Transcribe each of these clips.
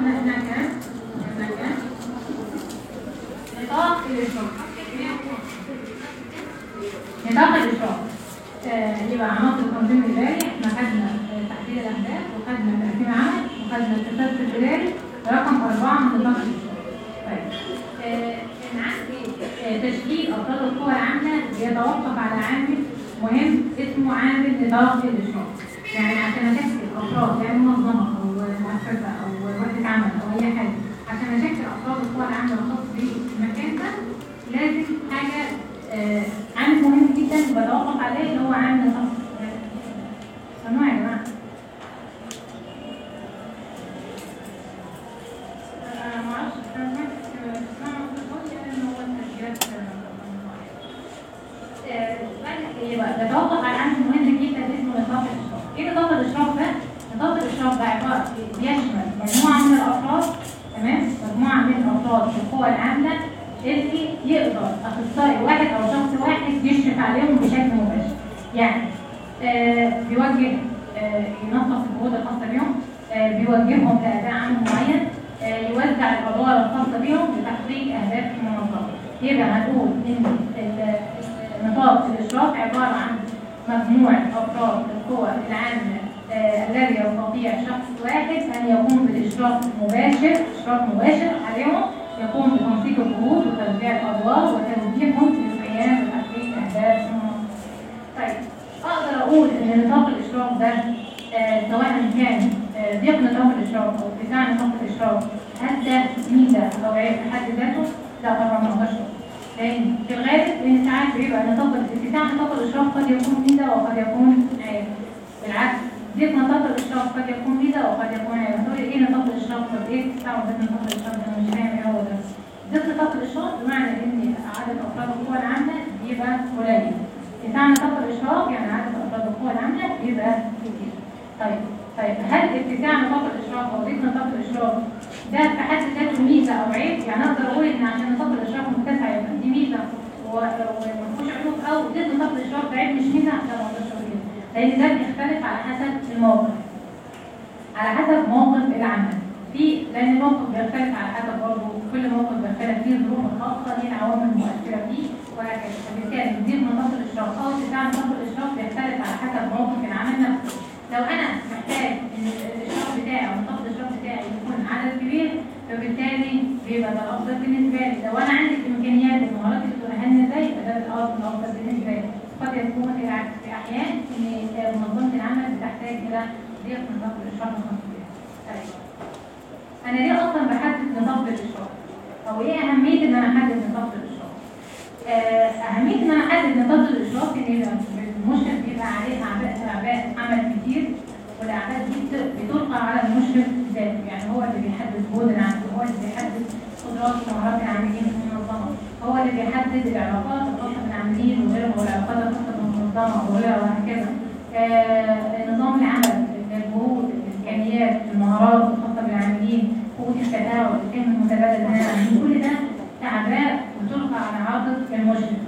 قلنا هنا كام؟ هنا كام؟ نطاق الإشراف نطاق الإشراف آه، يبقى عناصر التنظيم الإداري احنا خدنا آه، تحديد الأهداف وخدنا تقسيم عمل وخدنا التسلسل الإداري رقم أربعة من نطاق الإشراف. طيب آه، كان عندي آه، تشكيل أفراد القوى العاملة بيتوقف على عامل مهم اسمه عامل نطاق الإشراف. يعني عشان أشكل أفراد يعني منظمة أو مؤسسة أو وحدة عمل أو أي حاجة عشان أشكل أفراد القوى العاملة الخاص بالمكان ده لازم حاجة آه، عامل مهم جدا بتوقف عليه اللي هو عامل نطاق سمعوا يا جماعة أنا ما أعرفش أنا سمعت اسمعوا صوتي لأن هو التسجيلات آه، بعد يبقى بتوقف على عامل مهم جدا اسمه نطاق الإشراف. إيه نطاق الإشراف ده؟ نطاق الإشراف ده عبارة بيشمل مجموعة من الأفراد تمام؟ مجموعة من الأفراد في القوى العاملة اللي يقدر أخصائي واحد أو شخص واحد يشرف عليهم بشكل مباشر. يعني آه بيوجه آه ينظف الجهود الخاصة بيهم آه بيوجههم لأداء عمل معين آه يوزع الأدوار الخاصة بيهم لتحقيق أهداف المنظمة. يبقى هنقول إن ال- نطاق الإشراف عبارة عن مجموعة أفراد القوى العامة آه، الذي يستطيع شخص واحد أن يقوم بالإشراف مباشر إشراف مباشر عليهم يقوم بتنسيق الجهود وتوزيع الأدوار وتوجيههم للقيام بتحقيق أهداف المنظمة. طيب أقدر أقول إن نطاق الإشراف ده آه، سواء كان آه، ضيق نطاق الإشراف أو اتساع نطاق الإشراف هل ده ميزة أو عيب في حد ذاته؟ لا طبعا ما أقدرش أقول. لأن في الغالب إن ساعات بيبقى نطاق اتساع نطاق الإشراف قد يكون ميزة وقد يكون عيب. بالعكس ضيق نطاق الإشراف قد يكون ميزة وقد يكون عيب. هتقولي إيه نطاق الإشراف؟ طب إيه اتساع وضيق نطاق الإشراف؟ أنا مش فاهم إيه هو ده. ضيق نطاق الإشراف بمعنى إن عدد أفراد القوى العامة بيبقى قليل. اتساع نطاق الإشراف يعني عدد أفراد القوى العامة بيبقى كتير. طيب طيب هل اتساع نطاق الإشراف أو ضيق نطاق الإشراف ده في حد ذاته ميزة أو عيب؟ يعني أقدر أقول إن عشان نطاق الإشراف متسع يبقى دي ميزة و- وما فيهوش عيوب أو ضد نطاق الإشراف ده عيب مش ميزة؟ لا ما أقدرش أقول كده. لأن ده بيختلف على حسب الموقف. على حسب موقف العمل. في لأن الموقف بيختلف على حسب برضه كل موقف بيختلف فيه الظروف الخاصة ليه العوامل المؤثرة فيه وهكذا. فبالتالي ضد نطاق الإشراف أو اتساع نطاق الإشراف بيختلف على حسب موقف العمل نفسه. لو انا محتاج ان الاشراف بتاعي او نطاق الاشراف بتاعي يكون عدد كبير فبالتالي بيبقى ده الافضل بالنسبه لي لو انا عندي الامكانيات والمهارات اللي تؤهلني ازاي يبقى ده الافضل الافضل بالنسبه لي قد يكون العكس في احيان ان منظمه العمل بتحتاج الى ضيق نطاق الاشراف الخاص بها طيب. انا ليه اصلا بحدد نطاق الاشراف او ايه اهميه ان انا احدد نطاق الاشراف آه، أهمية إن أنا أحدد نطاق الإشراف إن يبقى المشرف بيبقى عليه أعباء أعباء عمل كتير والأعباء دي بت- بتلقى على المشرف ذاته يعني هو اللي بيحدد جهود العمل هو اللي بيحدد قدرات ومهارات العاملين في المنظمة هو اللي بيحدد العلاقات الخاصة بالعاملين وغيرهم والعلاقات الخاصة بالمنظمة وغيرها وهكذا آه، نظام العمل الجهود الإمكانيات المهارات الخاصة بالعاملين قوة التفاعل الفهم المتبادل بين العاملين كل ده أعباء وتلقى على عاتق المشرف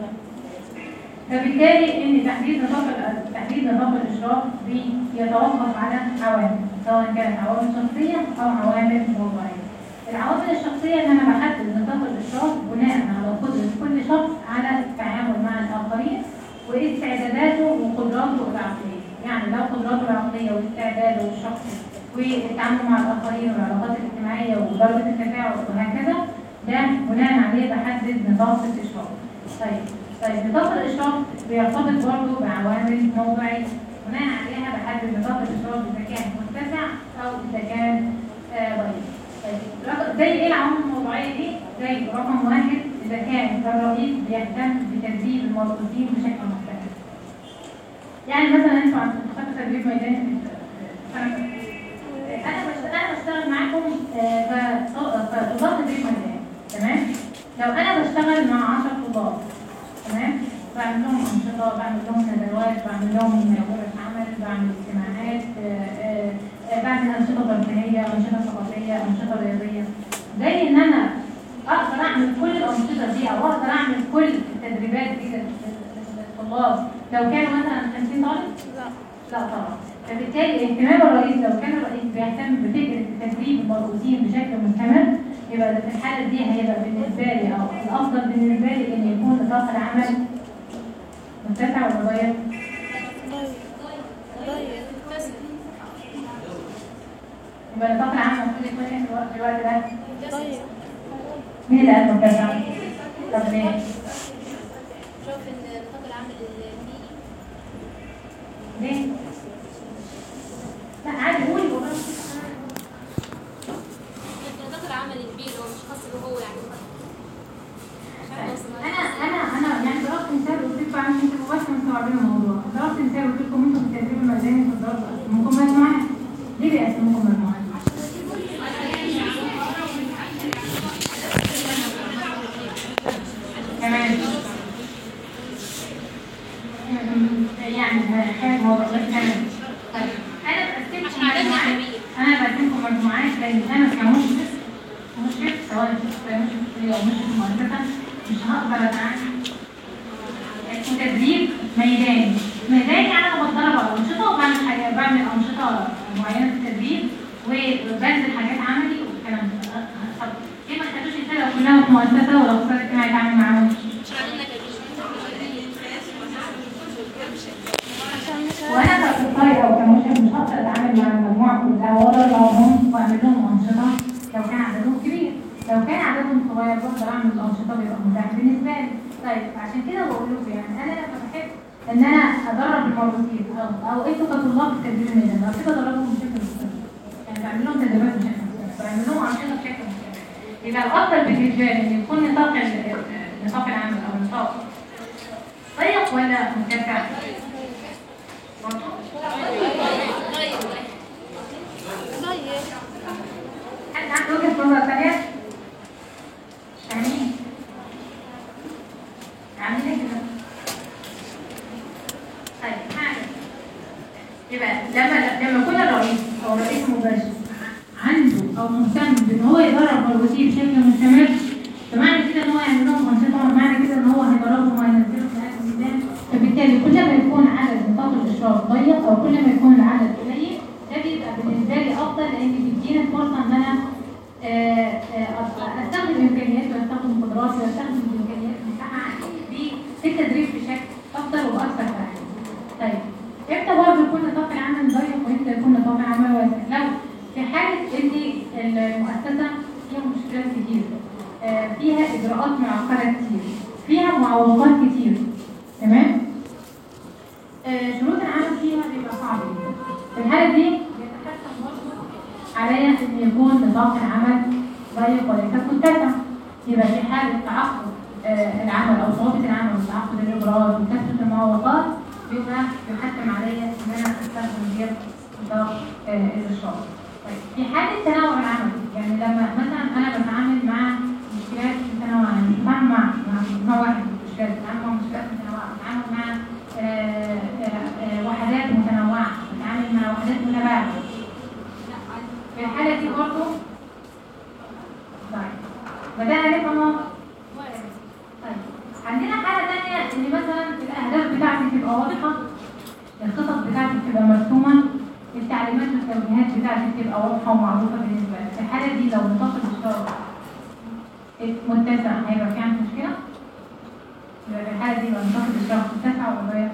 فبالتالي ان تحديد نطاق ال- تحديد نطاق الاشراف بيتوقف على عوامل سواء كانت عوامل شخصيه او عوامل موضوعيه. العوامل الشخصيه ان انا بحدد نطاق الاشراف بناء على قدره كل شخص على التعامل مع الاخرين واستعداداته وقدراته العقليه، يعني لو قدراته العقليه واستعداده الشخصي والتعامل مع الاخرين والعلاقات الاجتماعيه ودرجه التفاعل وهكذا ده بناء عليه بحدد نطاق الاشراف. طيب طيب نطاق الإشراف بيرتبط برضه بعوامل موضوعية بناء عليها بحدد نطاق الإشراف إذا كان متسع أو إذا كان آه، ضيق. طيب رق- زي إيه العوامل الموضوعية دي؟ زي رقم واحد إذا كان الرئيس بيهتم بتدريب الموظفين بشكل مختلف. يعني مثلا أنتوا عندكم خدتوا تدريب ميداني في السنة أنا بشتغل أنا بشتغل معاكم آه، ك- كطلاب تدريب ميداني تمام؟ لو أنا بشتغل مع 10 طلاب تمام بعمل لهم انشطه بعمل لهم ندوات بعمل لهم ورش عمل بعمل اجتماعات آه، آه، آه، بعمل انشطه ترفيهيه انشطه ثقافيه انشطه رياضيه زي ان انا اقدر اعمل كل الانشطه دي او اقدر اعمل كل التدريبات دي لل- لل- للطلاب لو كانوا مثلا 50 طالب لا طبعا فبالتالي اهتمام الرئيس لو كان الرئيس بيهتم بفكره تدريب المرؤوسين بشكل مستمر يبقى في الحالة دي هيبقى بالنسبة لي أو الأفضل بالنسبة لي إن يكون نطاق العمل متسع ولا ضيق؟ يبقى نطاق العمل المفروض يكون إيه في الوقت- في الوقت ده؟ مين اللي قال متسع؟ طب ليه؟ شوف ان نطاق العمل البيئي ليه؟ لا عادي قولي والله نطاق العمل البيئي اللي هو مش خاص به هو يعني مش عارفة أوصل انا انا انا يعني ضربت مثال قلت لكم عشان انتوا بس مستوعبين الموضوع ضربت مثال قلت لكم انتوا في التدريب الميداني في الضرب قسموكم مجموعات ليه بيقسموكم مجموعات؟ تمام يعني حاجه موضوع غير تمام طيب انا بقسمكم مجموعات انا بقسمكم مجموعات لان انا كمشرف مشرف سواء في مشرف او مشرف مؤسسه مش هقدر اتعامل اسمه تدريب ميداني ميداني انا بتدرب على انشطه وبعمل حاجه بعمل انشطه معينه في التدريب وبنزل حاجات عملي والكلام ده طب ليه ما خدوش السنه لو كلها في مؤسسه ولو اقتصاد اجتماعي اتعامل معاهم وانا كاخصائي او كمشرف مش هقدر اتعامل مع المجموعه كلها وادربهم واعمل لهم انشطه لو كان عددهم كبير لو كان عددهم صغير بقدر اعمل الانشطه بيبقى متاح بالنسبه لي طيب عشان كده بقول لكم يعني انا لما بحب ان انا ادرب المربوطين او او انتوا كطلاب في التدريب الميداني لو كده ادربهم بشكل مستمر يعني بعمل لهم تدريبات بشكل مستمر بعمل لهم انشطه بشكل مستمر يبقى الافضل بالنسبه لي ان يكون نطاق ال- نطاق العمل او نطاق ضيق ولا متسع؟ برضه؟ حد عنده وجهة نظر ثانية؟ يعني عاملين كده طيب حاجة يبقى لما لما يكون الرئيس أو الرئيس المباشر عنده أو مهتم بإن هو يدرب الوزير بشكل مستمر فمعنى كده إن هو يعمل لهم أنشطة معنى كده إن هو هيدربهم وهينزلهم في هذا الميدان فبالتالي كل ما يكون عدد نطاق الإشراف ضيق أو كل ما يكون العدد قليل ده بيبقى بالنسبة لي أفضل لأن بيديني الفرصة إن أنا آه، آه، استخدم امكانياتي واستخدم قدراتي واستخدم الامكانيات المتاحه عندي في التدريب بشكل افضل واكثر فعاليه. طيب امتى برضه يكون نطاق العمل ضيق وامتى يكون نطاق العمل واسع؟ لو في حاله ان المؤسسه فيها مشكلات كتير آه، فيها اجراءات معقده كتير فيها معوقات كتير تمام؟ آه، شروط العمل فيها بيبقى صعب جدا. في الحاله دي بيتحتم برضه عليا ان يكون نطاق العمل ضيق وليس متسع يبقى في حاله تعقد آه، العمل او صعوبه العمل وتعقد الاجراءات وكثره المعوقات بيبقى يحتم عليا ان انا استخدم غير نطاق آه، الاشراف. طيب في حاله تنوع العمل يعني لما مثلا انا بتعامل مع مشكلات متنوعه يعني بتعامل مع مع نوع واحد من المشكلات بتعامل مع مشكلات متنوعه بتعامل مع آه، آه، آه، وحدات متنوعه بتعامل مع وحدات متباعده في الحالة دي برضه طيب بدأنا نفهم طيب عندنا حالة تانية إن مثلا الأهداف بتاعتي تبقى واضحة الخطط بتاعتي تبقى مرسومة التعليمات والتوجيهات بتاعتي تبقى واضحة ومعروفة بالنسبة لي في الحالة دي لو نطاق الإشراف متسع هيبقى في عندي مشكلة؟ يبقى في الحالة دي لو نطاق الإشراف متسع ولا ضيق؟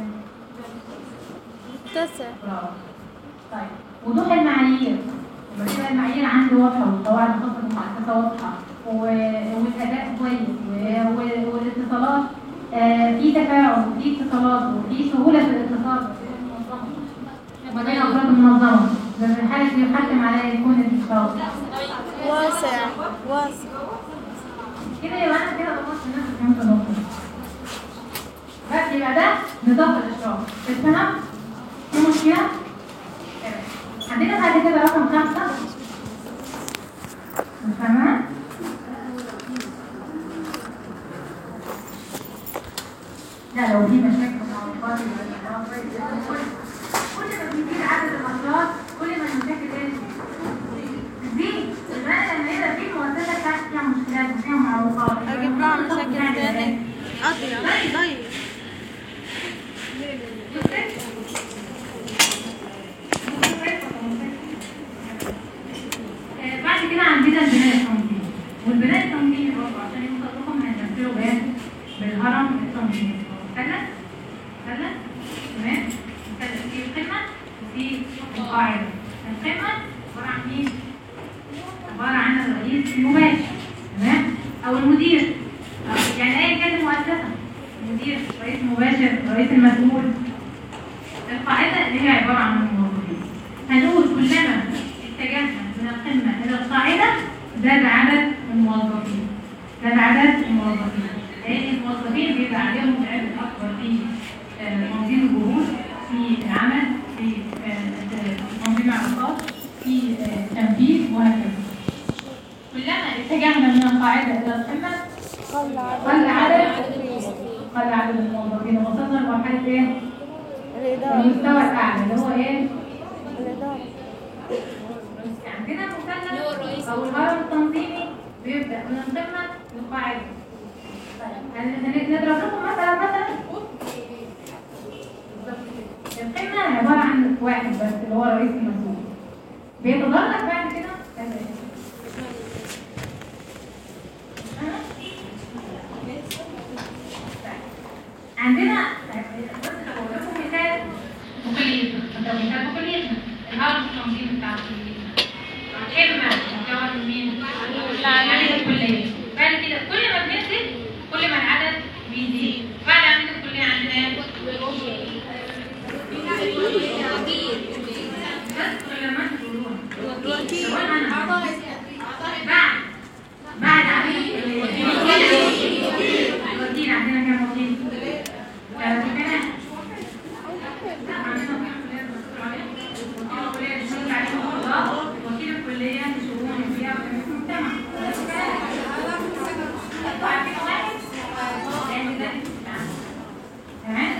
متسع برافو. طيب وضوح المعايير يبقى كده المعايير عندي واضحه والقواعد الخاصه بالمؤسسه واضحه و- والاداء كويس و- و- والاتصالات آه، في تفاعل وفي اتصالات وفي سهوله في الاتصال ما بين افراد المنظمه ده في الحاله دي يحتم عليا يكون الاتصال واسع واسع كده يبقى انا كده خلصت نفس فهمت النقطه بس يبقى ده نطاق الاشراف اتفهم في مشكله تمام. عندنا بعد كده رقم خمسة فاهمة؟ لا لو في مشاكل مع الأطفال يبقى الأطفال كويس. كل كل ما بيزيد عدد الأطفال كل ما المشاكل ايه؟ تزيد المعنى لما يبقى في مؤسسة بتاعت فيها مشكلات وفيها معوقات اجيب لها مشاكل تاني اضيق ضيق آه، بعد عندنا البناء التنظيمي والبناء التنظيمي برضه عشان يوصل لكم هنمثله بايه؟ بالهرم التنظيمي مثلث مثلث تمام مثلث فيه قمه وفيه قاعده القمه عباره عن مين؟ عباره عن الرئيس المباشر تمام او المدير أو يعني ايا كانت المؤسسه المدير رئيس مباشر الرئيس المسؤول القاعده اللي هي عباره عن الموظفين هنقول كلما اتجهنا من القمه الى القاعده زاد عدد الموظفين زاد عدد الموظفين لان الموظفين بيبقى عليهم عبء اكبر في آه، تنظيم الجهود في العمل في آه، تنظيم العلاقات في آه، التنفيذ وهكذا كلما اتجهنا من القاعده الى القمه قل عدد قل عدد الموظفين وصلنا لمرحله ايه؟ الإدارة المستوى الاعلى اللي هو ايه؟ الإدارة عندنا اللي هو الرئيس. مثلث او الهرم التنظيمي بيبدا من القمه للقاعده طيب هن- هن- نضرب لكم مثلا مثلا القمه عباره عن واحد بس اللي هو الرئيس المسؤول بيتدرج بعد كده كذا عندنا بص لو اقول لكم مثال بكليتنا ده مثال بكليتنا الهرم التنظيمي بتاع كليتنا إما مكون من مين؟ عدد الكلية بعد كده كل ما بنزيد كل ما العدد بيزيد بعد عدد الكلية عندنا ايه؟ بس كل ما تقولون الوكيل بعد بعد عدد الكلية الوكيل عندنا كام وكيل؟ ثلاثة كمان لا عندنا كام كلية مسؤول عليها؟ وكيل الكلية مسؤول عليهم الله وكيل الكلية لشؤون البيئة وتنمية المجتمع انتوا عارفين واحد؟ لأن ده تمام؟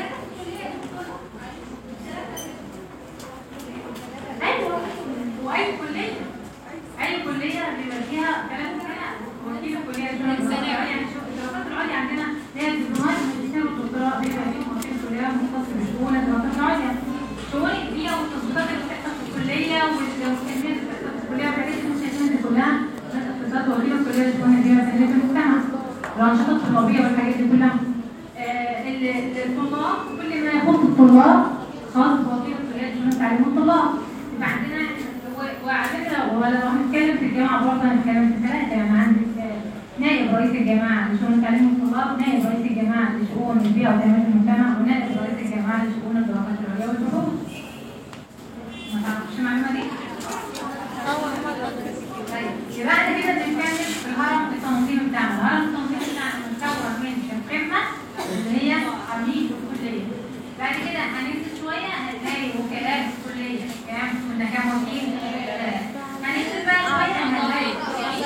أيوه وأي كلية أي كلية بيبقى فيها ثلاث سنوات وكيل الكلية لشؤون البيئة يعني شوف الدراسات العليا عندنا هي الدبلومات والماجستير والدكتوراه بيبقى فيهم وكيل الكلية مختص بشؤون الدراسات العليا شؤون البيئة والتظبيطات اللي بتحصل في الكلية والتنمية اللي بتحصل في الكلية والحاجات اللي مش شايفينها دي كلها ناس اقتصاد وكيل الكلية لشؤون البيئة وتنمية المجتمع الأنشطة الطلابية والحاجات دي كلها آه، ال- الطلاب كل ما يخص الطلاب خاص بوكيل الكلية لشؤون التعليم والطلاب يبقى عندنا و- وعلى فكرة ولو هنتكلم في الجامعة برضه هنتكلم في ثلاثة يعني عندك آه، نائب رئيس الجامعة لشؤون التعليم والطلاب نائب رئيس الجامعة لشؤون البيئة وتنمية المجتمع ونائب رئيس الجامعة لشؤون الدراسات العليا والبحوث ما تعرفش المعلومة دي؟ أول مرة طيب يبقى احنا كده بنتكلم في الهرم التنظيمي بتاعنا، الهرم التنظيمي بتاعنا مكون من القمة اللي هي عميد الكلية. بعد كده هننزل شوية هنلاقي وكلاء الكلية كام؟ كنا كام وكيل؟ ثلاثة. هننزل بقى شوية هنلاقي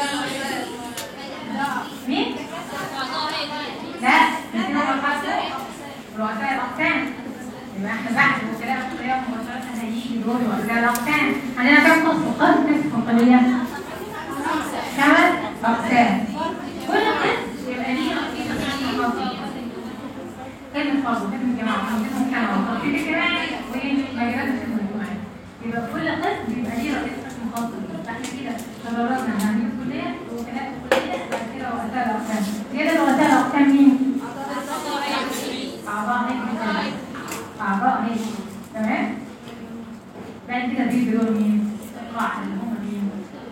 مين؟ لا نسينا مرحلة رؤساء الأقسام يبقى احنا بعد وكلاء الكلية مباشرة هيجي دور رؤساء الأقسام عندنا كام قسم؟ قسم كام فقرية؟ خمس أقسام كل قسم يبقى ليه رئيس خاصة كلمة خاصة كلمة جماعة خاصة كلمة وترتيب اجتماعي ومجالات المجموعات يبقى كل قسم بيبقى ليه رئيس قسم خاص بيه فاحنا كده تدرجنا من عميد الكلية ووكلاء الكلية بعد كده رؤساء الأقسام كده رؤساء الأقسام مين؟ أعضاء هيئة التدريس. أعضاء هيئة تمام؟ بعد كده بيجي دور مين؟ القاعدة اللي هم مين؟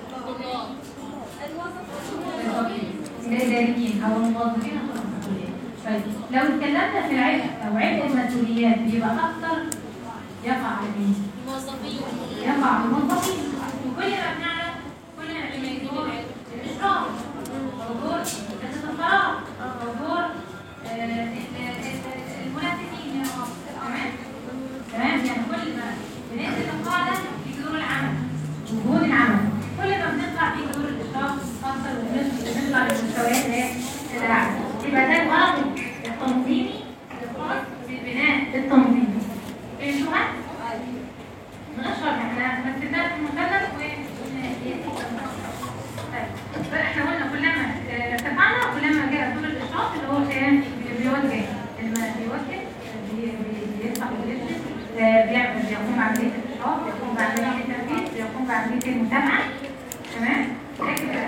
الإداريين أو الموظفين الخاصة بالكلية. طيب لو اتكلمنا في العبء أو عبء المسؤوليات بيبقى أكتر يقع على مين؟ يقع على الموظفين وكل ما بنعرف كل ما بنلاقي دور الإشراف أو دور مؤسسة القرار أو دور آه، ال- ال- المنافسين هنا في مصر. تمام؟ تمام يعني كل ما بننزل القاعدة في دور العمل وجهود العمل كل ما بنطلع في دور الاشراف اكثر وبنطلع للمستويات اللي هي الاعلى يبقى ده الغرض التنظيمي الخاص بالبناء التنظيمي فهمتوها؟ نشرح احنا مثلناها في المثلث و طيب بقى احنا قلنا كلما اه، ارتفعنا كلما جاء دور الاشراف اللي هو كان بيوجه لما بيوجه بي- بي- بيدفع ويدرس اه، بيعمل بيقوم بعمليه الاشراف بيقوم بعمليه التنفيذ بيقوم بعمليه المتابعه تمام لكن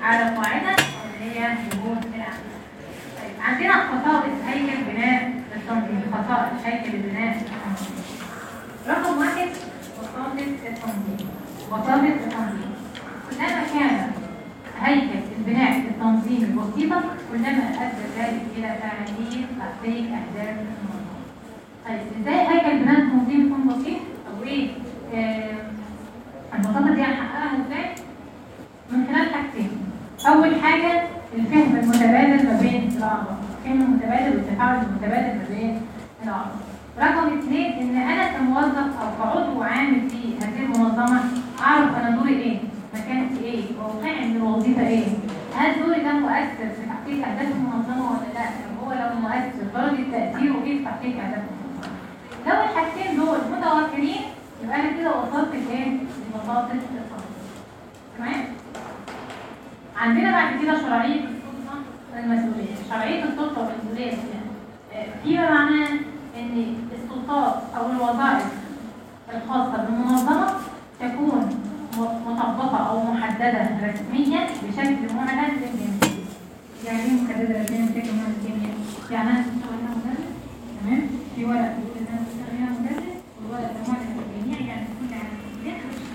على قاعدة اللي هي وجود الأعمال. طيب عندنا خصائص هيكل بناء التنظيم خصائص هيكل بناء التنظيم رقم واحد بساطة التنظيم بساطة التنظيم كلما كان هيكل البناء التنظيمي بسيطا كلما أدى ذلك إلى فعالية تحقيق أهداف المنظمة طيب ازاي هيكل البناء التنظيمي يكون بسيط؟ أو إيه آه، البساطة دي هنحققها ازاي؟ من خلال حاجتين أول حاجة الفهم المتبادل ما بين الأعضاء الفهم المتبادل والتفاعل المتبادل ما بين الأعضاء رقم اثنين إن أنا كموظف أو كعضو عامل في هذه المنظمة أعرف أنا دوري إيه مكانتي إيه موقعي من الوظيفة إيه هل دوري ده مؤثر في تحقيق أهداف المنظمة ولا لا؟ لو هو لو مؤثر درجة تأثيره إيه في تحقيق أهداف المنظمة لو الحاجتين دول متوافرين يبقى أنا كده وصلت لإيه؟ لبساطة التصرف تمام؟ عندنا بعد كده شرعية السلطة والمسؤولية شرعية السلطة والمسؤولية آه، فيما معناه ان السلطات او الوظائف الخاصة بالمنظمة تكون م- مطبقة او محددة رسميا بشكل معلن للجميع يعني ايه محددة رسميا بشكل معلن للجميع؟ يعني انا بشتغل هنا مدرس تمام في ورق بيقول ان انا بشتغل هنا مدرس والورق ده معلن للجميع يعني كل عام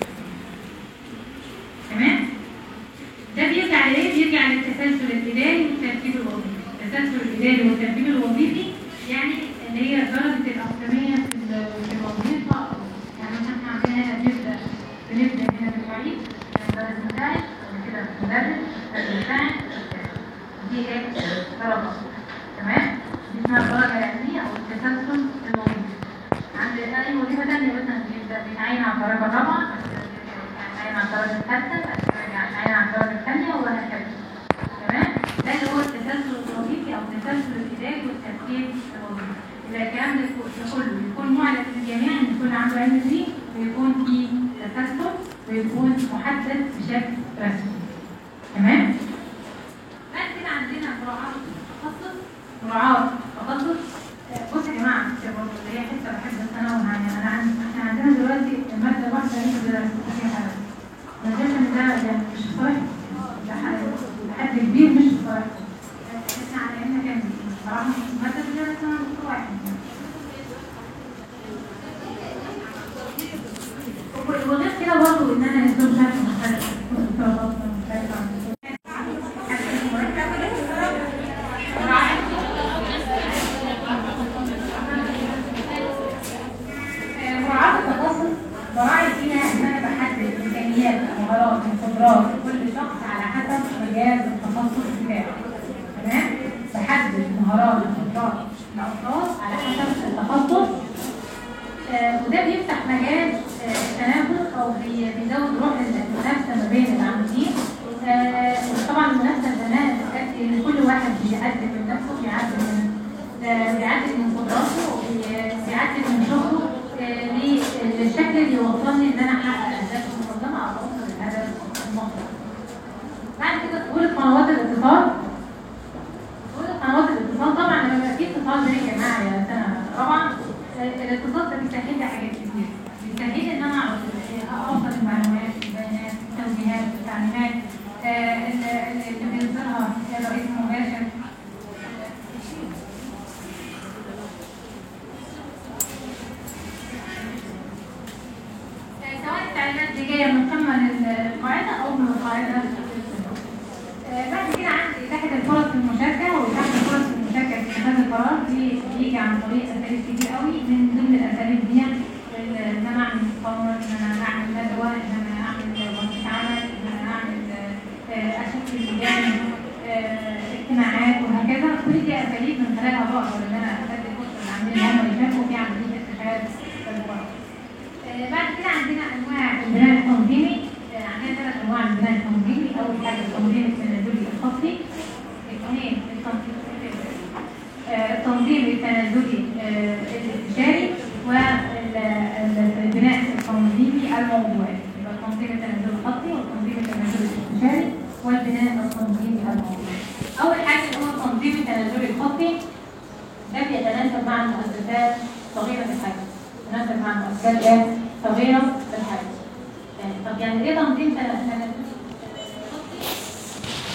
تمام ده بيرجع لايه؟ بيرجع للتسلسل الاداري والترتيب الوظيفي، التسلسل الاداري والترتيب الوظيفي يعني اللي هي درجه الاقدميه في ال- في الوظيفه يعني مثلا احنا عندنا هنا بنبدا بنبدا هنا بالمعيد المدرس بتاعي بعد كده المدرس المدرس بتاعي دي ايه؟ درجه تمام؟ دي اسمها الدرجه العلميه او التسلسل الوظيفي. عند اي وظيفه ثانيه مثلا بيبدا بيتعين على الدرجه الرابعه بعد كده بيتعين على الدرجه الثالثه بعد كده بيتعين على الدرجه الثانيه وهكذا تمام ده اللي هو التسلسل الوظيفي او التسلسل الاداري والترتيب الوظيفي يبقى الكلام ده كله يكون معلن للجميع ان يكون عنده علم فيه ويكون في تسلسل ويكون محدد بشكل رسمي تمام بعد كده عندنا مراعاة التخصص مراعاة التخصص آه، بصوا يا جماعة يا برضه اللي هي حتة بحب التنوع يعني أنا عندي إحنا عندنا دلوقتي مادة واحدة أنت درستها فيها حاجة أنا شايفة إن ده ده مش صح ده حاجة- حد كبير مش صح إحنا على إننا كام بصراحة مادة درستها دكتور واحد وغير كده برضه إن أنا أسلوب شرح مختلف افتراضات مختلفة مراعاة التخصص براعي فيها ان انا بحدد امكانيات مهارات وقدرات كل شخص على حسب مجال التخصص بتاعه تمام بحدد مهارات وقدرات الاشخاص على حسب التخصص آه، وده بيفتح مجال آه، التنافس او بي- بيزود روح المنافسه ما بين العاملين آه، طبعا المنافسه البناء بتؤدي ان كل واحد بيقدم من نفسه بيعدل من آه، بيعدل من قدراته وبي- بيعدل من شغله آه، للشكل اللي يوصلني ان انا احقق اهداف المنظمه او اوصل للهدف المطلوب. بعد كده تقول قنوات الاتصال تقول قنوات الاتصال طبعا لما يبقى في اتصال بين يا جماعه يا سنه رابعه آه، الاتصال ده بيسهل لي حاجات كتير بيسهل لي ان انا اعرف آه، اوصل المعلومات البيانات التوجيهات التعليمات آه، اللي اللي بينزلها الرئيس المباشر سواء التعليمات دي جايه من قمه للقاعده او من القاعده آه، بعد كده عندي تحت الفرص في المشاركه وتحت الفرص في المشاركه في اتخاذ القرار دي بيجي عن طريق اساليب كتير قوي من ضمن الاساليب دي ال- ان انا اعمل مقرر ان انا اعمل ندوه ان انا اعمل ورشه عمل ان انا اعمل آه، اشكل لجان آه، اجتماعات وهكذا كل دي اساليب من خلالها بقدر ان انا ادي فرصه للعاملين ان هم يشاركوا في عمليه اتخاذ القرار. آه، بعد كده عندنا انواع البناء التنظيمي آه، عندنا ثلاث انواع من البناء التنظيمي اول حاجه التنظيم التنازلي الخطي اثنين التنظيم آه، التنظيم التنازلي آه، الاستشاري والبناء التنظيمي الموضوعي يبقى التنظيم التنازلي الخطي والتنظيم التنازلي الاستشاري والبناء التنظيمي الموضوعي اول حاجه اللي هو التنظيم التنازلي الخطي ده بيتناسب مع المؤسسات صغيرة الحجم يتناسب مع المؤسسات إيه؟ صغيرة الحجم يعني طب يعني ايه تنظيم تنازلي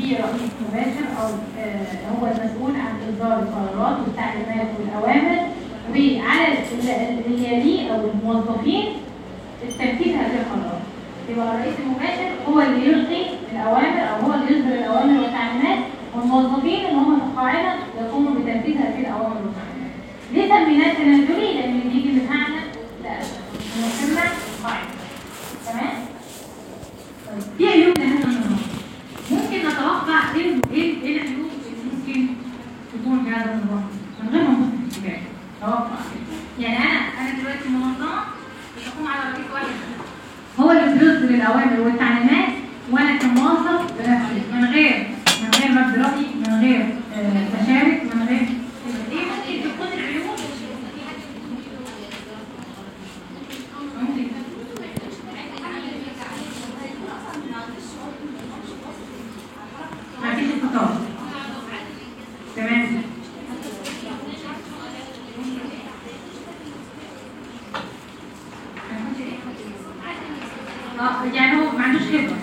في رئيس مباشر او آه، هو المسؤول عن اصدار القرارات والتعليمات والاوامر وعلى ال- ال- اللي يليه او الموظفين تنفيذ هذه القرارات يبقى الرئيس المباشر هو اللي يلقي الاوامر او هو اللي يصدر الاوامر والتعليمات والموظفين اللي هم في القاعده يقوموا بتنفيذ هذه الاوامر والتعليمات ليه سميناه تنازلي؟ لان بيجي بمعنى لا نسمع قاعده تمام؟ طيب في عيوب لهذا النظام ممكن نتوقع ايه ايه ايه العيوب اللي ممكن تكون في هذا النظام من غير ما نبص في الاتجاه توقع كده. يعني انا انا دلوقتي منظمه بتقوم على رئيس واحد هو اللي بيصدر الاوامر والتعليمات وانا كموظف بنفسي من غير من غير مبدأ رأي من غير آه، تشارك من غير ايه ممكن تكون العيوب ممكن ما فيش خطاب تمام اه يعني هو ما عندوش خبره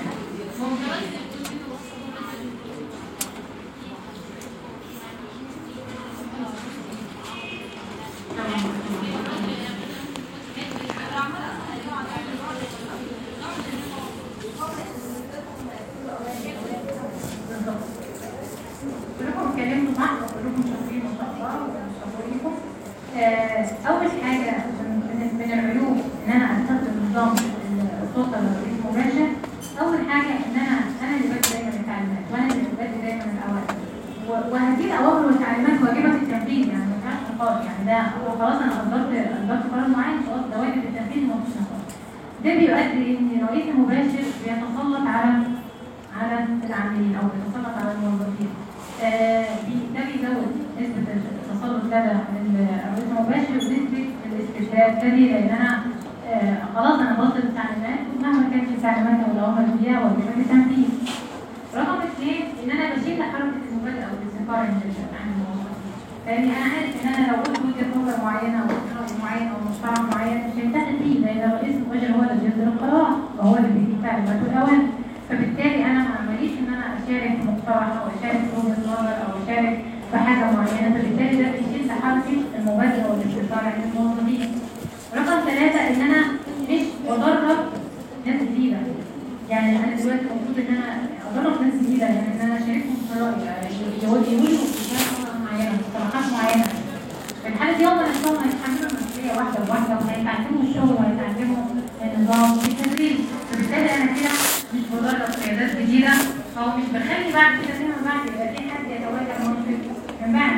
كلكم اتكلمتوا معاك وكلكم شاطرين ما شاء الله وشاطرينكم اول حاجه من من العيوب ان انا استخدم نظام السلطه الرئيس المباشر اول حاجه ان انا انا اللي بدي دايما التعليمات وانا اللي بدي دايما الاوامر و- وهذه الاوامر والتعليمات واجبه التنفيذ يعني ما فيهاش نقاش يعني ده هو خلاص انا اصدرت اصدرت قرار معين خلاص ده واجب التنفيذ ما فيش نقاش ده بيؤدي ان الرئيس المباشر بيتسلط على على العاملين او بيتسلط على الموظفين آه، بي- ده بيزود نسبة التسلط لدى الرئيس المباشر ونسبة الاستبداد ده ليه؟ لأن أنا آه، خلاص أنا بوصل التعليمات ومهما كانت التعليمات أو الأوامر فيها واجبات التنفيذ. رقم اثنين إن أنا بشيل حركة المبادئ أو الاستثمار عن الموظفين. لأن أنا عارف إن أنا لو قلت وجهة نظر معينة أو رأي معين أو مشروع معين مش هينتهي فيه لأن الرئيس المباشر هو اللي بيصدر القرار وهو اللي بيدي التعليمات والأوامر. فبالتالي انا ما ماليش ان انا اشارك في مقترح او اشارك في وجهه نظر او اشارك في حاجه معينه فبالتالي ده بيشيل تحركي المبادئ والاستثمار عند الموظفين. رقم ثلاثه ان انا مش بدرب ناس جديده. يعني انا دلوقتي المفروض ان انا ادرب ناس جديده يعني ان انا اشاركهم في رايي يعني يقولوا يقولوا وجهات نظر معينه مصطلحات معينه. في الحاله دي هم نفسهم هيتحملوا المسؤوليه واحده بواحده وهيتعلموا الشغل وهيتعلموا النظام بالتدريب فبالتالي انا كده مش بدرب قيادات جديده او مش بخلي بعد كده فيما بعد يبقى في حد يتولى المنصب من بعد.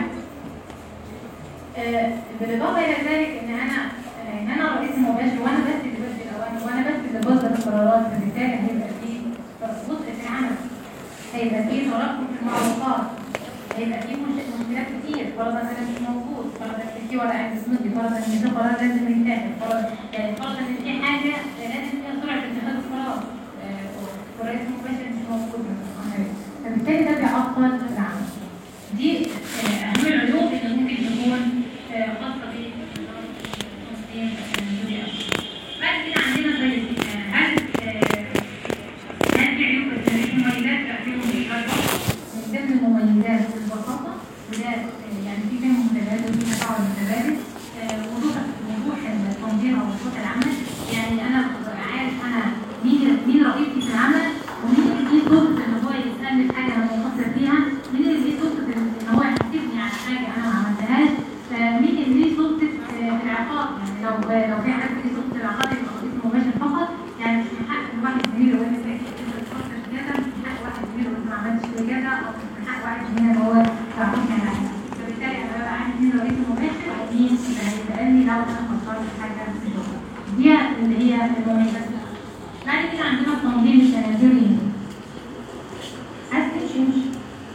آه، بالاضافه الى ذلك ان انا ان انا رئيس مباشر وانا بس اللي بدي الاوامر وانا بس اللي بصدر القرارات فبالتالي هيبقى في بطء في العمل هيبقى في تراكم في المعروضات هيبقى في مش- مشكلات كتير فرضا انا مش موجود فرضا ان في ورقه عند سنودي فرضا ان في قرار لازم يتاخد فرضا يعني فرضا ان في حاجه لازم فيها سرعه اتخاذ القرار آه، والرئيس المباشر مش موجود مثلاً. فبالتالي ده بيعطل العمل دي آه، اهم العيوب اللي ممكن تكون آه، خاصه بالتنظيم الدنيا بعد كده عندنا طيب آه، هل آه، هل في عيوب في مميزات فيهم البساطة؟ من ضمن المميزات البساطة وده آه، يعني في بينهم متبادل وفي تفاعل متبادل آه، وضوح وضوح التنظيم او وضوح العمل يعني انا ببقى عارف انا مين مين رئيسي في العمل ومين اللي ليه سلطة ان هو يسألني في حاجة انا مقصر فيها مين اللي ليه سلطة ان إن هو يحاسبني على حاجة انا ما عملتهاش فمين اللي ليه سلطة آه، في العقاب يعني لو لو في حد ليه سلطة العقاب يبقى رئيس مباشر فقط يعني مش من حق واحد زميله يقول لي انت اتفضل كذا مش من حق واحد زميله يقول ما عملتش كذا او مش من حق واحد زميله ان هو يعاقبني على حاجه فبالتالي انا ببقى عارف مين الرئيس المباشر ومين اللي هيسالني لو انا فكرت في حاجه في الشغل دي اللي هي المميزات بعد كده عندنا التنظيم التنازلي عايز تمشي امشي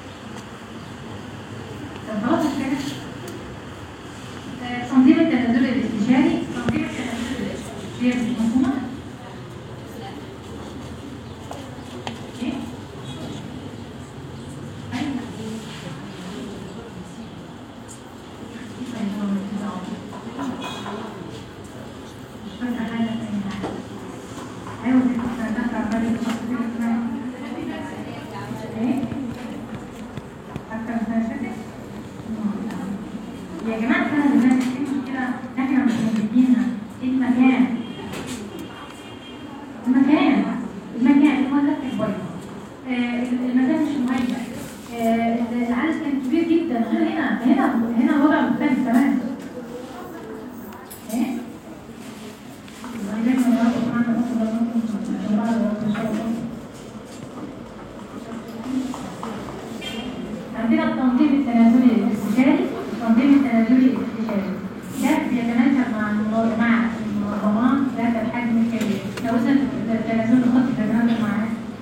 طب خلاص مش كده آه، التنظيم التنازلي الاستشاري التنظيم التنازلي الاستشاري مش مفهومه؟ ايه؟ ايوه مش فاكره حاجه تانية ايوه دي كنت هتذكر بالي ايه؟ المكان المكان المكان كان بايظ آه، المكان مش مهيأ آه، العدد كان كبير جدا غير هنا هنا هنا الوضع مختلف تماما ايه؟ وعندنا مرات سبحان الله عندنا التنظيم التنازلي الاستشاري التنظيم التنازلي الاستشاري ده بيتناسب مع المنظ- مع المنظمات ذات الحجم الكبير لو مثلا التنازل الخطي بيتناسب مع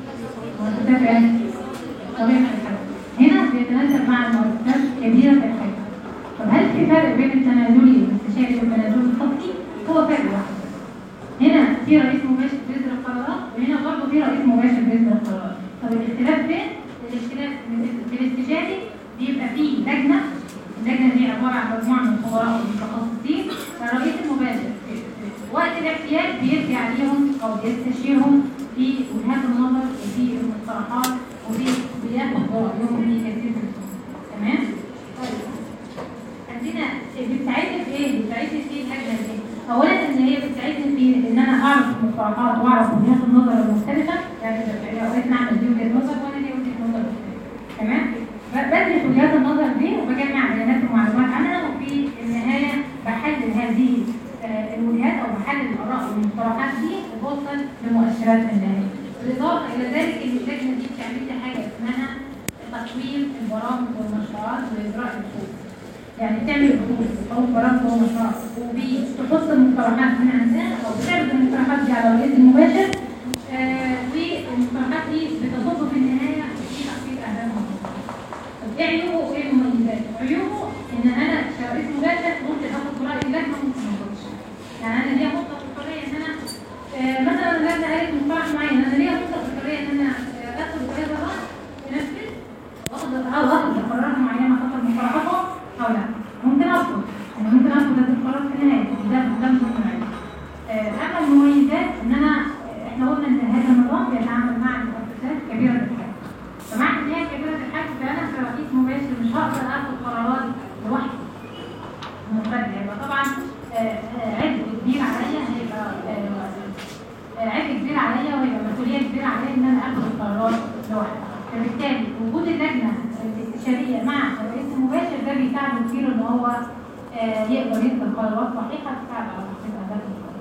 مؤسسات طبيعة الحجم هنا بيتناسب مع المؤسسات كبيرة الحجم طب هل في فرق بين التنازلي والاستشاري والتنازلي الخطي؟ هو فرق واحد هنا في رئيس مباشر بيصدر القرارات وهنا برضه في رئيس مباشر بيصدر القرارات طب الاختلاف فين؟ الاختلاف في الاستشاري بيبقى فيه لجنه اللجنه دي عباره عن مجموعه من الخبراء والمتخصصين الرئيس المباشر في- في وقت الاحتياج بيرجع عليهم او بيستشيرهم في وجهات النظر وفي المقترحات وفي بياخد رايهم في كثير من الأمور. تمام؟ طيب عندنا بتساعدني في ايه؟ بتساعدني في اللجنه دي. اولا ان هي بتساعدني في ان انا اعرف المقترحات واعرف وجهات النظر المختلفه يعني اوقات نعمل دي وجهه نظر وانا لي وجهه نظر مختلفه. تمام؟ ب- بدرس وجهات النظر دي وبجمع بيانات ومعلومات عنها وفي النهايه بحلل هذه آه، الوجهات او بحلل الاراء والمقترحات دي وبوصل لمؤشرات النهائيه. بالاضافه الى ذلك ان اللجنه دي بتعمل لي حاجه اسمها تقويم البرامج والمشروعات واجراء الحقوق. يعني بتعمل بحوث او برامج ومشروعات وبتحط المقترحات من عندها او بتعرض المقترحات دي على الرئيس المباشر آه، والمقترحات دي بتصب في النهايه في تحقيق اهداف المشروع. طب ايه عيوبه وايه مميزاته؟ عيوبه ان انا كرئيس مباشر ممكن اخد براي اللجنه وممكن ما اخدش. يعني انا ليا مطلق الحريه ان انا آه، مثلا اللجنه قالت مقترح معين انا ليا مطلق الحريه ان انا آه، اخد براي الراي انفذ واخد او اخد قرارات معينه خاصه بمقترحاتهم او لا ممكن ارفض يعني ممكن ارفض هذا القرار في النهايه ده ده مش مهم آه، اما المميزات ان انا آه، احنا قلنا ان هذا النظام بيتعامل مع المؤسسات كبيره الحجم فمعنى ان هي كبيره الحجم فانا كرئيس مباشر مش هقدر اخد قرارات لوحدي منفرد يبقى طبعا آه، آه، عبء كبير عليا هيبقى آه، آه، عبء كبير عليا وهيبقى مسؤوليه كبيره عليا ان انا اخد القرارات لوحدي فبالتالي وجود اللجنه الاستشاريه مع الرئيس المباشر ده بيساعده كتير ان هو آه، يقدر ياخد قرارات صحيحه تساعد على تحقيق اهداف المشروع.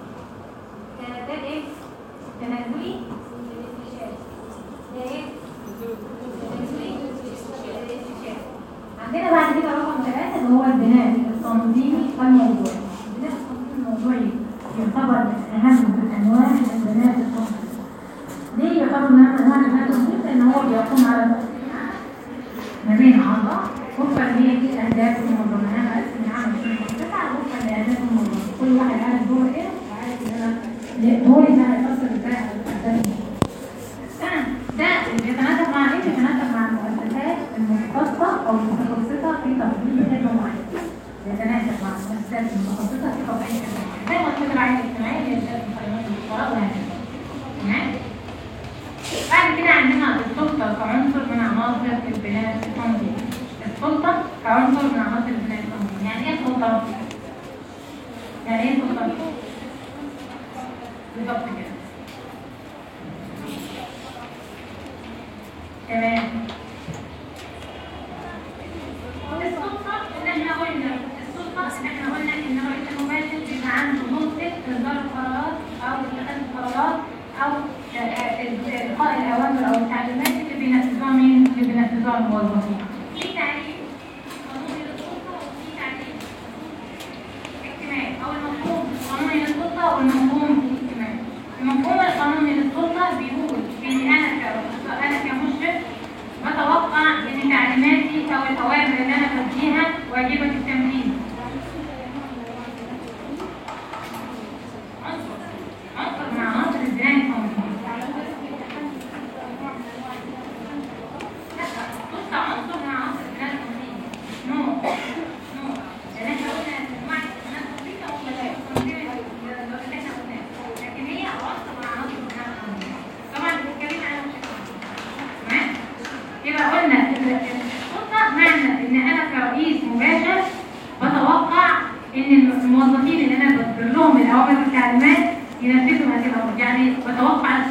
آه، ده ايه؟ تنازلي الاستشاري. ده ايه؟ تنازلي الاستشاري. عندنا بعد كده رقم ثلاثة اللي هو البناء التنظيمي الموضوعي. البناء التنظيمي الموضوعي يعتبر من أهم أنواع البناء التنظيمي. ليه يعتبر من أهم أنواع البناء التنظيمي؟ لأن هو بيقوم على ما بين أعضاء وفقا لهي دي أهداف المنظمة. أنا بقسم العمل في تسعة وفقا لأهداف المنظمة. كل واحد عارف دوره إيه وعارف إن أنا دوري ده هيأثر إزاي على أهداف المنظمة. تمام. ده اللي بيتناسب مع ايه؟ بيتناسب مع المؤسسات المختصة أو المتخصصة في تطبيق خدمة معينة. بيتناسب مع المؤسسات المتخصصة في تطبيق خدمة معينة. زي مؤسسات الرعاية الاجتماعية اللي هي بتاعت الخدمات للفقراء وهكذا. تمام؟ بعد كده عندنا السلطة كعنصر من عناصر البناء التنظيمي. السلطة كعنصر من عناصر البناء التنظيمي. يعني ايه سلطة؟ يعني ايه سلطة؟ بالظبط كده. تمام السلطة اللي احنا قلنا السلطة اللي احنا قلنا ان الرئيس المباشر بيبقى عنده نقطة إصدار القرارات أو اتخاذ القرارات أو آه، آه، إلقاء الأوامر أو التعليمات اللي بينفذوها مين؟ اللي بينفذوها الموظفين. في تعريف قانوني للسلطة وفي تعريف اجتماعي أو المفهوم القانوني للسلطة والمفهوم الاجتماعي. المفهوم القانوني للسلطة بيقول إن أنا ك- أنا كمشرف بتوقع ان تعليماتي او الاوامر اللي انا بديها واجبه التنفيذ عنصر عنصر من عناصر البناء التنظيمي لا بص عنصر من عناصر البناء التنظيمي نوع نوع لان احنا قلنا انواع البناء التنظيمي او بدائل التنظيم اللي احنا قلناه لكن هي عنصر من عناصر البناء التنظيمي طبعا بنتكلم عنها بشكل عام. تمام يبقى قلنا ال- السلطة معنى ان انا كرئيس مباشر بتوقع ان الموظفين اللي انا بدير لهم الاوامر والتعليمات ينفذوا هذه الاوامر يعني بتوقع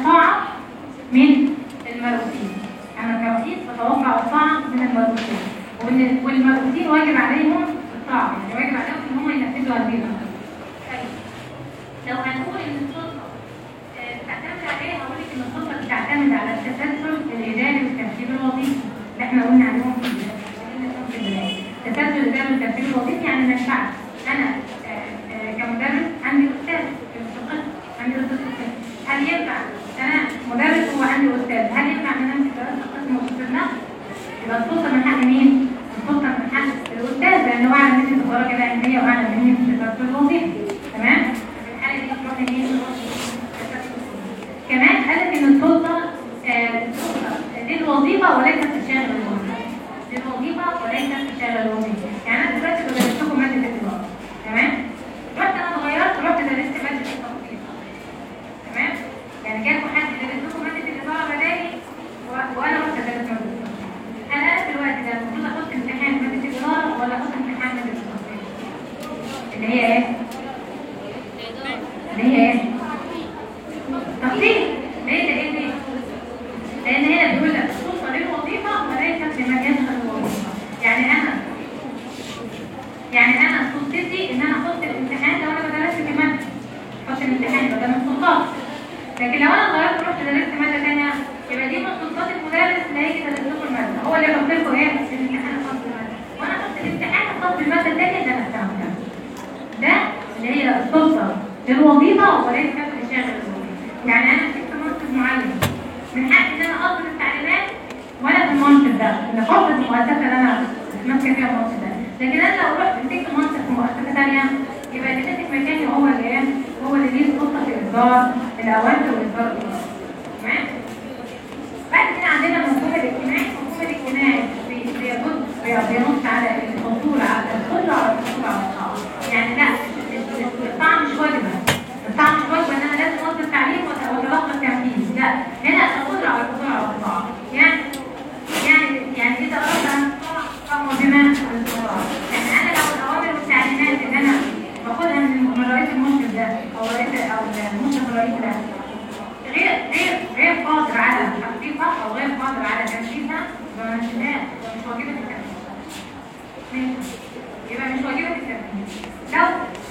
المدرسين واجب عليهم الطاعة يعني واجب عليهم ان هم ينفذوا هذه الامر طيب لو هنقول ان السلطة آه، بتعتمد على ايه هقول لك ان السلطة بتعتمد على التسلسل الاداري والترتيب الوظيفي اللي احنا قلنا عليهم في البداية. في البداية التسلسل الاداري والترتيب الوظيفي يعني ما ينفعش انا آه، آه، كمدرس عندي استاذ في القسم عندي استاذ في القسم هل ينفع انا مدرس وعندي استاذ هل ينفع ان انا امسك رئاسة القسم واستاذ نفسه يبقى السلطة من حق مين؟ السلطة من حق الأستاذ لأنه أعلى مني في الدرجة العلمية وأعلى مني في الشطارة الوظيفي تمام؟ في الحالة دي تروح لمين؟ كمان قالت إن السلطة آه، السلطة للوظيفة وليست للشغل الوظيفي للوظيفة وليست للشغل الوظيفي يعني أنا دلوقتي بدرس لكم مادة الإدارة تمام؟ رحت أنا اتغيرت رحت درست مادة التخطيط تمام؟ يعني جالكم حد يدرس لكم مادة الإدارة بدالي و- وأنا رحت أدرس مادة التخطيط انا في الوقت ده المفروض احط امتحان ماده الاداره ولا احط امتحان ماده التخطيط اللي هي ايه اللي هي ايه تخطيط ليه ده ايه ليه لان هنا بيقول لك السلطه للوظيفه وليست لمن يدخل الوظيفه يعني انا يعني انا سلطتي ان انا احط الامتحان لو انا بدرس في ماده احط الامتحان بدل من سلطات لكن لو انا غيرت ورحت درست ماده ثانيه يبقى دي من سلطات المدرس اللي هيجي يدرس لكم الماده هو اللي يحط لكم ايه الامتحان الخاص بالماده وانا احط الامتحان الخاص بالماده الثانيه اللي انا استخدمها ده اللي هي السلطه للوظيفه وليس لشغل الوظيفه يعني انا مسكت منصب معين من حقي ان انا اصدر التعليمات وانا في المنصب ده اللي حافظ المؤسسه اللي انا ماسكه فيها المنصب ده لكن انا لو رحت مسكت منصب في مؤسسه ثانيه يبقى اللي ماسك مكاني هو اللي ايه هو اللي ليه السلطه في اصدار الاوامر واصدار القرار تمام بعد كده عندنا المفهوم الاجتماعي المفهوم الاجتماعي بي- بيبص بي- بينص على الحصول على القدره على الحصول على الطاعه يعني لا ال- ال- الطاعه مش واجبه الطاعه مش واجبه ان انا لازم اوصل تعليم وأت- واتلقى التنفيذ لا هنا القدره على الحصول على الطاعه يعني يعني يعني اذا اردت ان اقوم بما الاستطاع يعني انا لو الاوامر والتعليمات اللي انا باخدها من من رئيس المنشد ده او رئيس او المنشد الرئيسي ده غير غير غير قادر على تحقيقها او غير قادر على تنفيذها يبقى مش لا مش واجبه التنفيذ ماشي. يبقى مش واجبه التنفيذ لو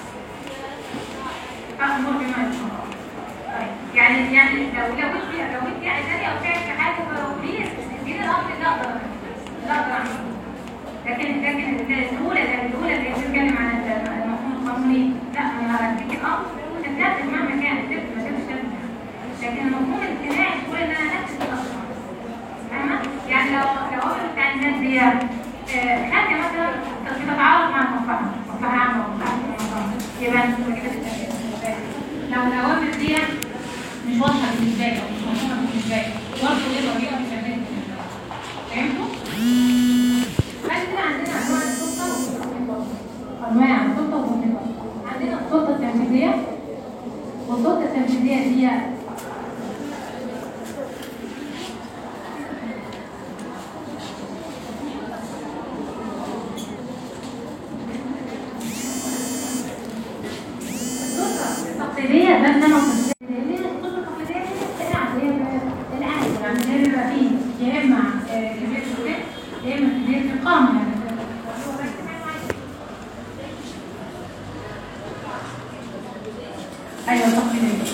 فأمر بما يشاء طيب يعني يعني لو لو انت لو انت عايزاني اوقعك في حاجه فقولي اديني الامر اللي اقدر اللي اقدر اعمله لكن لكن الاولى الاولى اللي بتتكلم عن المفهوم القانوني لا انا هديك الامر تتنفذ مهما كان تنفذ ما تنفذ لكن المفهوم الاجتماعي بيقول ان انا انفذ الامر فاهمه؟ يعني لو لو امر التعليمات دي آه، حاجه مثلا بتتعارض مع المصلحه مصلحه عامه ومصلحه المنظمه يبقى انت واجبه التنفيذ لو الاوامر دي مش واضحه بالنسبه لي او مش مفهومه بالنسبه لي برضه ايه واجبه التنفيذ فهمتوا؟ بعد كده عندنا انواع السلطه والسلطه انواع السلطه والسلطه عندنا السلطه التنفيذيه والسلطه التنفيذيه هي السلطه التقليديه ده اللي انا قلت لان السلطه التقليديه العاديه العادي يعني اللي بيبقى فيه يا اما آه، كبير في السن يا اما كبير في القامه يعني ايوه التقليديه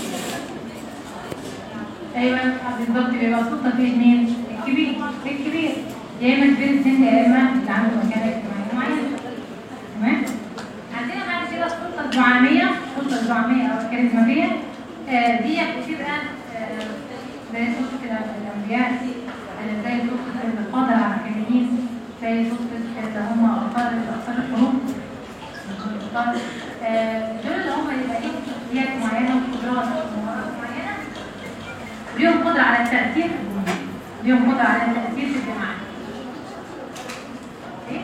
ايوه بالظبط بيبقى السلطه فيه مين؟ الكبير الكبير يا اما كبير السن يا اما اللي عنده مكانه اجتماعيه معينه تمام؟ عندنا بعد كده السلطه الزعاميه السلطه الزعاميه او الكاريزماتيه آه، دي بتبقى آه، زي سلطه الأ- الانبياء آه، زي سلطه القاده العسكريين زي سلطه اللي هم ابطال ابطال الحروب الابطال آه، دول اللي هم يبقى ليهم شخصيات معينه وقدرات ومهارات معينه ليهم قدره على التاثير في الجمهور ليهم قدره على التاثير في الجماعه ايه؟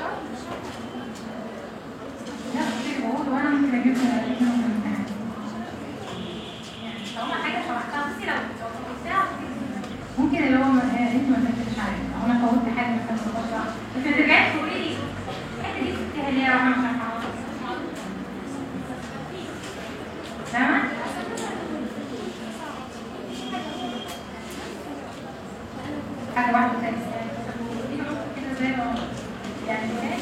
لا كتير بقول وانا ممكن اجيب لك امتحان يعني طالما حاجه شرحتها بصي لو لو فوتها ممكن اللي هو ما- آه، انت ما تركزش عليها او انا فوتت حاجه مثلا في الفتره بس ما ترجعيش تقولي لي الحته دي سبتيها ليه وانا مش عارفه فاهمه؟ حاجه واحده ثانيه كده زي ما يعني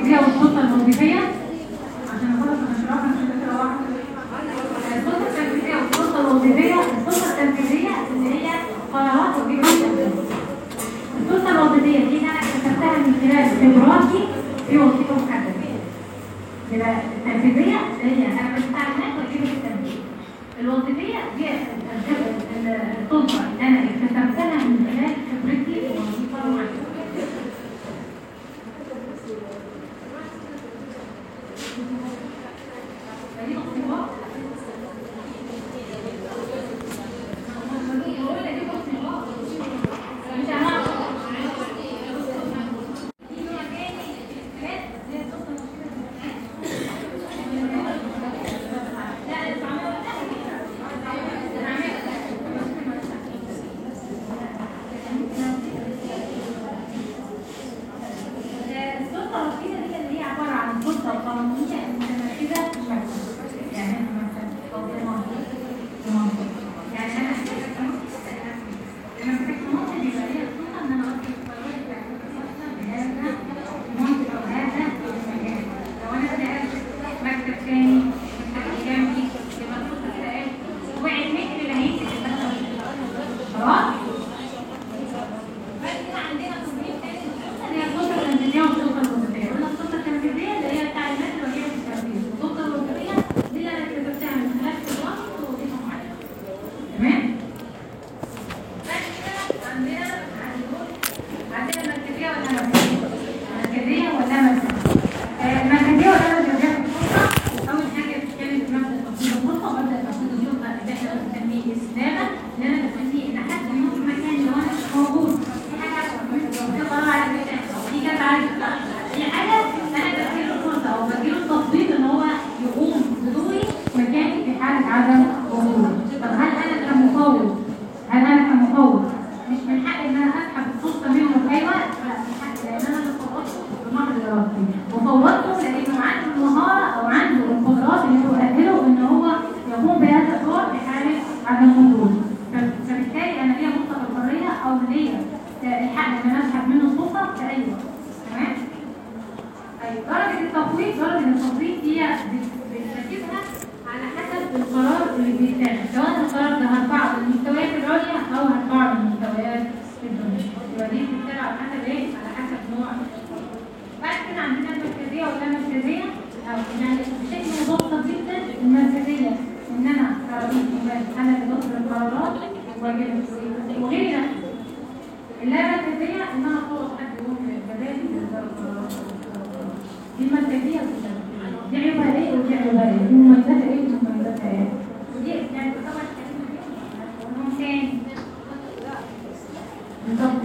التنفيذيه والسلطه الوظيفيه عشان نخلص من الاشراف مش فكره واحده السلطه التنفيذيه والسلطه الوظيفيه السلطه التنفيذيه اللي هي قرارات وجهه التنفيذ السلطه الوظيفيه دي انا اكتسبتها من خلال خبراتي في وظيفه محدده يبقى التنفيذيه هي انا بستعملها واجيب التنفيذ الوظيفيه دي السلطه اللي انا اكتسبتها من خلال خبرتي في وظيفه معينه فدي تصنيفات. مش هنعرف. السلطة الوحيدة دي اللي هي عبارة عن السلطة القانونية المتمركزة في المركز. يعني أنا مثلا أو في المنطقة. في المنطقة. يعني أنا مسكت منطقة لما مسكت منطقة يبقى هي السلطة إن أنا أوصل القرارات بتاعت بهذا المنطقة وهذا المكان. لو أنا بدأت مكتب تاني مكتب جنبي يبقى السلطة كده إيه؟ وعي المثل اللي هيمسك المكتب. خلاص؟ بعد كده عندنا تصميم تاني اللي هي السلطة التنفيذية والسلطة الوظيفية. قلنا السلطة التنفيذية اللي هي التعليمات الوجيهة في التنفيذ. السلطة الوظيفية دي اللي أنا اكتسبتها من خلال خبرات ووظيفة معينة. تمام؟ بعد كده عندنا هنقول عندنا مركزية ولا مركزية؟ مركزية ولا مركزية؟ آه، مركزية ولا مركزية في السلطة؟ أول حاجة بتتكلم في مبدأ تفصيل السلطة ومبدأ تفصيل السلطة اللي احنا بنسميه السلامة اللي أنا بسميه إن حد يموت في مكان لو أنا مش موجود في حاجة في قرار على البتاع في كذا عايز في حاجة أنا بديله الفرصة أو بديله التفضيل إن هو يقوم بدوري مكاني في حالة عدم وجودي طب هل أنا كمفوض هل أنا كمفوض مش من حقي إن أنا أسحب السلطة منه في أي وقت؟ لا من حقي لأن أنا اللي فوضته بمحض إرادتي وفوضته لأنه عنده المهارة أو عنده القدرات اللي تؤهله إن هو يقوم بهذا الدور في حالة عدم وجودي ف- فبالتالي أنا ليا مطلق الحرية أو ليا الحق إن أنا أسحب منه السلطة في أي وقت تمام؟ طيب درجة التفويض درجة التفويض هي بت- بتركزها على حسب القرار اللي بيتاخد سواء القرار ده هرفعه للمستويات العليا أو هرفعه للمستويات الدنيا يبقى دي بتتبع على حسب إيه؟ على حسب نوع القرار. بعد كده عندنا المركزية ولا مركزية أو يعني بشكل مبسط جدا المركزية إن أنا كرئيس مباشر أنا اللي بصدر القرارات وأجيب وغير نفسي اللا مركزية إن أنا أطلب حد يقوم بدالي بإصدار القرارات دي المركزية والتنفيذ. دي عيوبها إيه ودي عيوبها إيه؟ دي مميزاتها إيه ودي مميزاتها إيه؟ ودي يعني تعتبر كلمة تاني بالظبط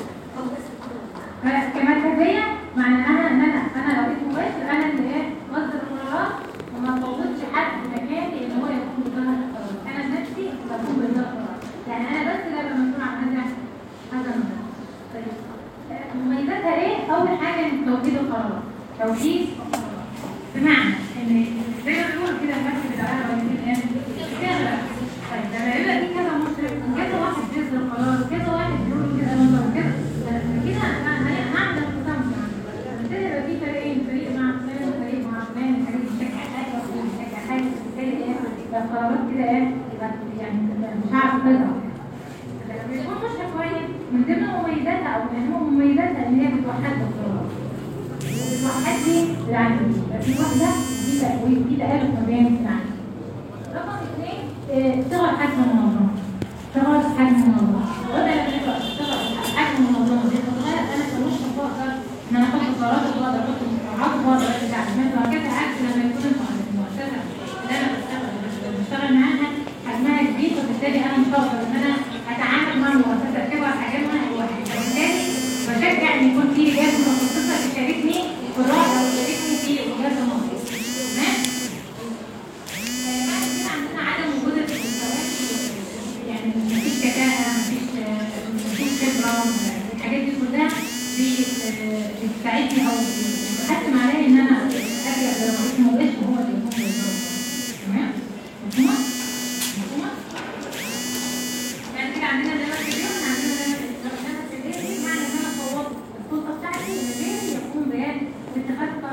كده كمركزية معنى أنا إن أنا أنا لو جيت مباشر أنا اللي إيه بصدر القرارات وما بفوضش حد مكاني إن هو يكون بإصدار القرارات أنا بنفسي بكون بإصدار القرارات يعني أنا بس اللي أبقى مسؤول عن هذا هذا الموضوع طيب آه، مميزاتها إيه؟ أول حاجة إن توكيد القرارات توكيد القرارات بمعنى إن زي ما بيقولوا كده المكتب العالي والدين إيه؟ كذا طيب لما يبقى في كذا مشرف وكذا واحد بيصدر قرار وكذا واحد بيقول كده نظر وكذا كده أنا هعمل انقسام بالتالي يبقى في فريقين فريق مع فلان وفريق مع فلان الفريق بيشجع حاجه والفريق بيشجع حاجه بالتالي ايه يبقى القرارات كده ايه يبقى يعني مش عارف تظهر لما بيكون مشرف كويس من ضمن مميزاتها او من اهم مميزاتها ان هي بتوحد القرارات بتوحد لي العدل يبقى في واحده دي تأويل دي تآلف ما بين العدل رقم اثنين آه، صغر حجم المنظمه صغر حجم المنظمه وده لما يبقى صغر حجم المنظمه دي تتغير انا كمشرف بقدر ان انا احط قرارات واقدر احط مقترحات واقدر ادي تعليمات وهكذا عكس لما يكون المؤسسه اللي انا بشتغل بشتغل معاها حجمها كبير فبالتالي انا مش هقدر ان انا اتعامل مع المؤسسه كبر حجمها لوحدي وبالتالي بشجع ان يكون في رجال متخصصه تشاركني في الراي او تشاركني في وجهات النظر تمام؟ آه، بعد كده عندنا عدم وجود المستويات يعني مفيش كفاءة مفيش آه، مفيش خبرة الحاجات دي كلها بي- آه، بتساعدني أو بتحتم عليا إن أنا ألجأ لرئيس مباشر وهو اللي يكون بيظهر تمام؟ مفهومة؟ مفهومة؟ بعد كده عندنا دايما كبير عندنا دايما دايما كبير معنى إن أنا فوضت السلطة بتاعتي لغيري يقوم باتخاذ قرار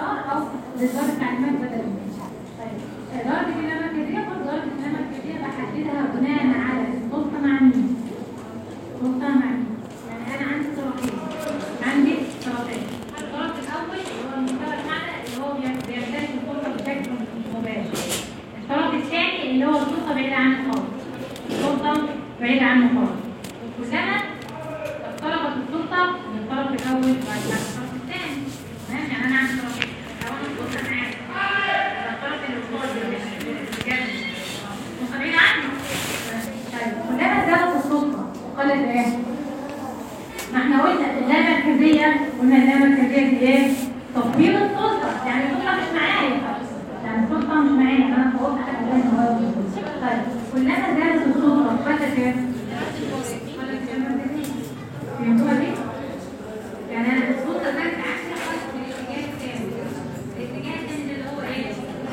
لإدارة التعليمات بدل طيب إدارة اللامركزية برضه إدارة اللامركزية بحددها بناء على السلطة مع مين؟ السلطة مع مين؟ يعني أنا عندي طرفين عندي طرفين الطرف الأول اللي هو المستوى الأعلى اللي هو بيم- بيمتلك السلطة بشكل مباشر الطرف الثاني اللي هو السلطة بعيدة عنه خالص السلطة بعيدة عنه خالص وكلما اقتربت السلطة من الطرف الأول بعد عن الطرف الثاني تمام يعني أنا عندي طرفين لو أنا السلطة معايا يبقى الطرف اللي قصادي اللي جنبي السلطة بعيدة عنه طيب كلما زادت السلطة قلت إيه؟ ما احنا قلنا اللامركزية قلنا اللامركزية دي ايه؟ تطبيق السلطة يعني السلطة مش معايا يعني السلطة مش معايا انا فوقت حاجة زي ما هو طيب كلما زادت السلطة قلت ايه؟ قلت اللامركزية فهمتوها دي؟ يعني انا السلطة زادت عكس قلت في الاتجاه الثاني الاتجاه الثاني ده اللي هو ايه؟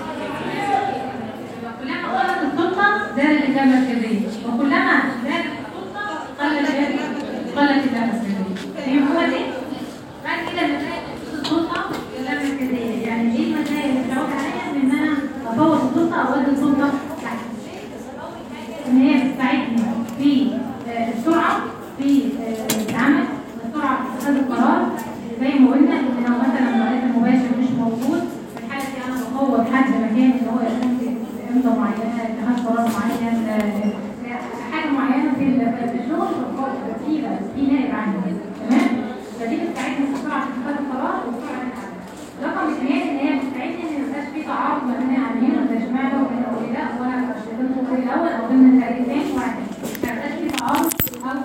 كلما قلت السلطة زادت اللامركزية وكلما زادت السلطة قلت ايه؟ قلت اللامركزية فهمتوها دي؟ بعد كده المسائل السلطة اللامركزية يعني دي المسائل اللي بتعود عليها ان انا افوض السلطة او ادي السلطة تحت ان هي بتساعدني في آه، السرعة في آه، العمل السرعة في اتخاذ القرار زي ما قلنا ان لو مثلا الرئيس المباشر مش موجود في الحالة دي انا بفوض حد مكان ان هو يكون في امضى معينة اتخاذ قرار معين آه، حاجة معينة في ال- في الشغل بفوض في في نائب عني تمام فدي بتساعدني في سرعة اتخاذ القرار وسرعة العمل رقم اثنين ان هي بتساعدني ان ميبقاش في تعارض ما بين العاملين ولا اشمعنى وبين الاولياء ولا ضمن الفريق الاول او ضمن الفريقين واحد ما يبقاش في تعارض او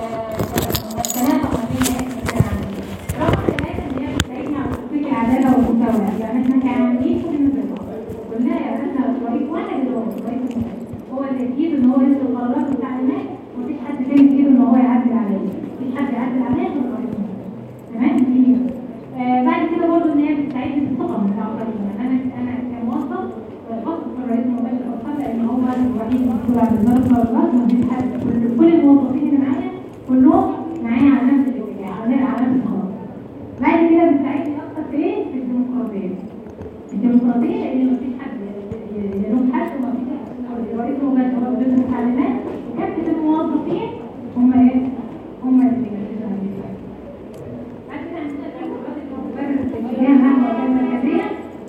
آه، تنافق ما بين العاملين رقم ثلاثة ان هي بتساعدني على تطبيق العدالة والمساواة يعني احنا كعاملين كلنا زي بعض قلنا يا باشا الفريق واحد اللي هو الفريق المساعد. هو اللي يجيب ان هو ينزل القرارات والتعليمات ومفيش حد تاني يجيب ان هو يعدل عليه مفيش حد يعدل عليه غير الفريق المساعد. تمام دي آه بعد كده برضه ان هي بتساعدني في الثقه من الاخرين يعني انا انا كموظف بثق في الرئيس المباشر اصلا لان هو الوحيد المسؤول عن اداره القرارات ومفيش حد كل- كل الموظفين اللي معايا كلهم معايا على نفس الاتجاه على على نفس الخط بعد كده بتساعدني اكتر في ايه؟ في الديمقراطيه الديمقراطيه لان مفيش حد يلوم حد ومفيش الرئيس المباشر هو اللي بيدي التعليمات وكافه الموظفين هم ايه؟ هم اللي بينفذوا هذه الحاجه بعد كده عندنا الاعتبارات المبرر الاتجاه نحو الغير المركزية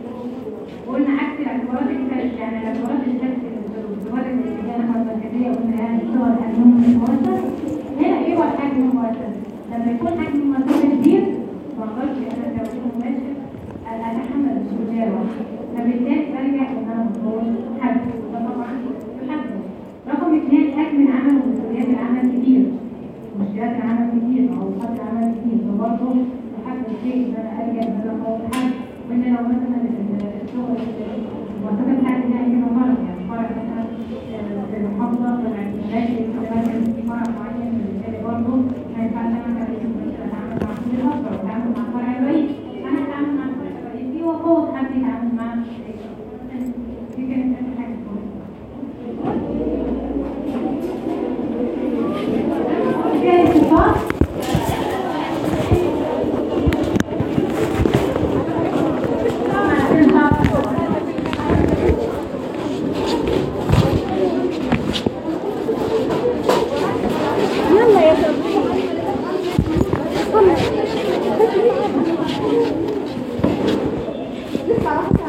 وقلنا عكس الاعتبارات الثالثة يعني الاعتبارات الثالثة الاعتبارات الاتجاه نحو المركزية قلنا يعني هو الحجم المؤثر هنا ايه هو الحجم المؤثر؟ لما يكون حجم المؤثر كبير ما اقدرش انا كوكيل مباشر اتحمل المسؤولية لوحدي فبالتالي برجع ان انا بطور حد وده طبعا يحدد رقم اثنين حجم العمل ومسؤوليات العمل كبير مشكلات العمل كتير او خط العمل كتير فبرضه لحد الشيء ان انا ارجع ان انا اقول حد وان لو مثلا الشغل المؤسسه بتاعتي دي عندنا فرع يعني فرع مثلا في المحافظه طلع ماشي مثلا في فرع معين بالتالي برضه ما ينفعش انا كرئيس مثلا اتعامل مع كل الافرع واتعامل مع الفرع الرئيسي انا اتعامل مع الفرع الرئيسي وافوض حد يتعامل مع دي كانت اخر حاجه كده اتصال يلا يا شباب لسه